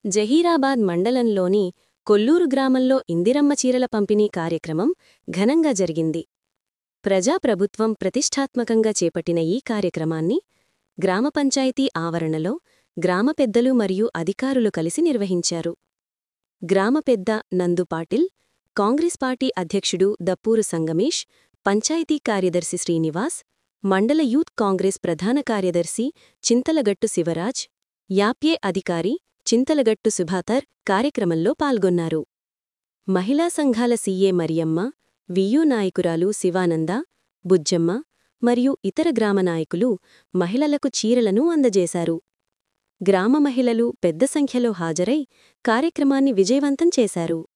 జహీరాబాద్ మండలంలోని కొల్లూరు గ్రామంలో ఇందిరమ్మ చీరల పంపిణీ కార్యక్రమం ఘనంగా జరిగింది ప్రజాప్రభుత్వం ప్రతిష్టాత్మకంగా చేపట్టిన ఈ కార్యక్రమాన్ని గ్రామ పంచాయతీ ఆవరణలో గ్రామ పెద్దలు మరియు అధికారులు కలిసి నిర్వహించారు గ్రామ పెద్ద నందు పాటిల్ కాంగ్రెస్ పార్టీ అధ్యక్షుడు దప్పూరు సంగమేష్ పంచాయతీ కార్యదర్శి శ్రీనివాస్ మండల యూత్ కాంగ్రెస్ ప్రధాన కార్యదర్శి చింతలగట్టు శివరాజ్ యాప్యే అధికారి చింతలగట్టు సుభాతర్ కార్యక్రమంలో పాల్గొన్నారు మహిళా సంఘాల సీఏ మరియమ్మ వియు నాయకురాలు శివానంద బుజ్జమ్మ మరియు ఇతర గ్రామ నాయకులు మహిళలకు చీరలను అందజేశారు గ్రామ మహిళలు పెద్ద సంఖ్యలో హాజరై కార్యక్రమాన్ని విజయవంతం చేశారు